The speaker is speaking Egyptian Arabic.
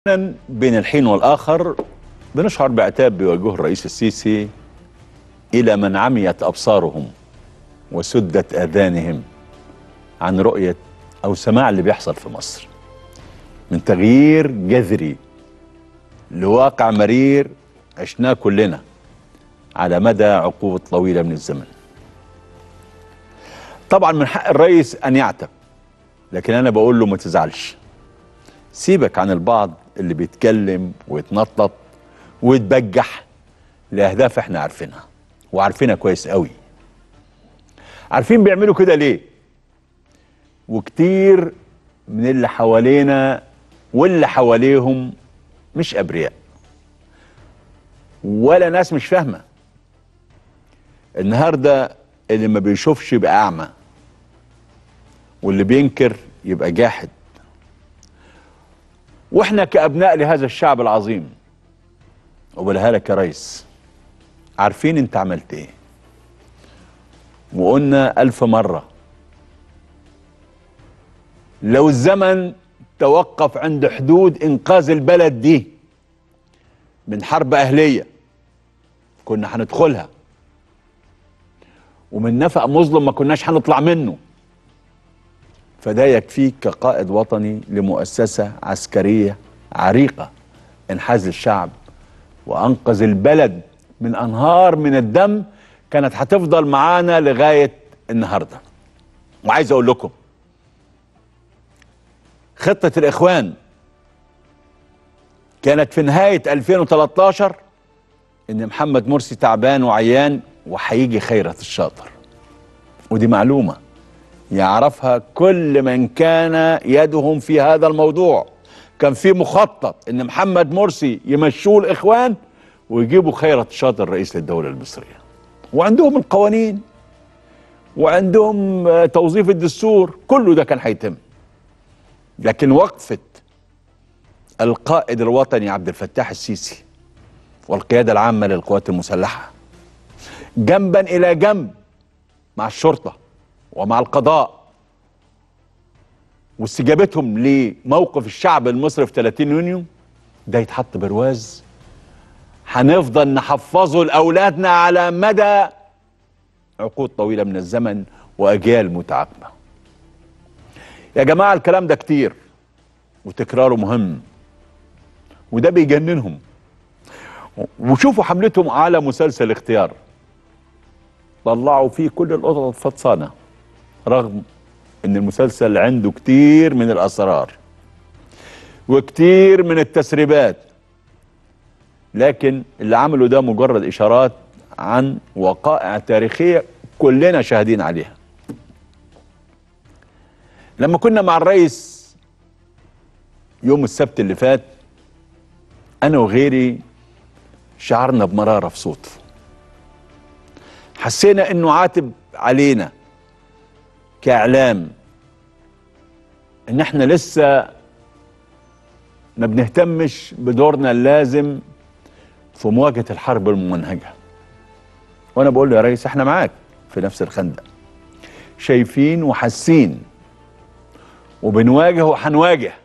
أحيانا بين الحين والآخر بنشعر بعتاب بيواجهه الرئيس السيسي إلى من عميت أبصارهم وسدت آذانهم عن رؤية أو سماع اللي بيحصل في مصر من تغيير جذري لواقع مرير عشناه كلنا على مدى عقود طويلة من الزمن طبعا من حق الرئيس أن يعتب لكن أنا بقول له ما تزعلش سيبك عن البعض اللي بيتكلم ويتنطط ويتبجح لأهداف احنا عارفينها وعارفينها كويس قوي عارفين بيعملوا كده ليه وكتير من اللي حوالينا واللي حواليهم مش أبرياء ولا ناس مش فاهمة النهاردة اللي ما بيشوفش يبقى أعمى واللي بينكر يبقى جاحد واحنا كأبناء لهذا الشعب العظيم وبلها لك يا ريس عارفين انت عملت ايه وقلنا ألف مرة لو الزمن توقف عند حدود إنقاذ البلد دي من حرب أهلية كنا هندخلها ومن نفق مظلم ما كناش هنطلع منه فده يكفيك كقائد وطني لمؤسسة عسكرية عريقة انحاز الشعب وأنقذ البلد من أنهار من الدم كانت هتفضل معانا لغاية النهاردة وعايز أقول لكم خطة الإخوان كانت في نهاية 2013 إن محمد مرسي تعبان وعيان وهيجي خيرة الشاطر ودي معلومة يعرفها كل من كان يدهم في هذا الموضوع كان في مخطط ان محمد مرسي يمشوه الاخوان ويجيبوا خيرة الشاطر رئيس للدولة المصرية وعندهم القوانين وعندهم توظيف الدستور كله ده كان هيتم لكن وقفة القائد الوطني عبد الفتاح السيسي والقيادة العامة للقوات المسلحة جنبا إلى جنب مع الشرطة ومع القضاء واستجابتهم لموقف الشعب المصري في 30 يونيو ده يتحط برواز هنفضل نحفظه لاولادنا على مدى عقود طويله من الزمن واجيال متعاقبه. يا جماعه الكلام ده كتير وتكراره مهم وده بيجننهم وشوفوا حملتهم على مسلسل اختيار طلعوا فيه كل القطط الفطسانه رغم ان المسلسل عنده كتير من الاسرار وكتير من التسريبات لكن اللي عمله ده مجرد اشارات عن وقائع تاريخيه كلنا شاهدين عليها لما كنا مع الرئيس يوم السبت اللي فات انا وغيري شعرنا بمراره في صوته حسينا انه عاتب علينا كاعلام ان احنا لسه ما بنهتمش بدورنا اللازم في مواجهه الحرب الممنهجه وانا بقول له يا ريس احنا معاك في نفس الخندق شايفين وحاسين وبنواجه وهنواجه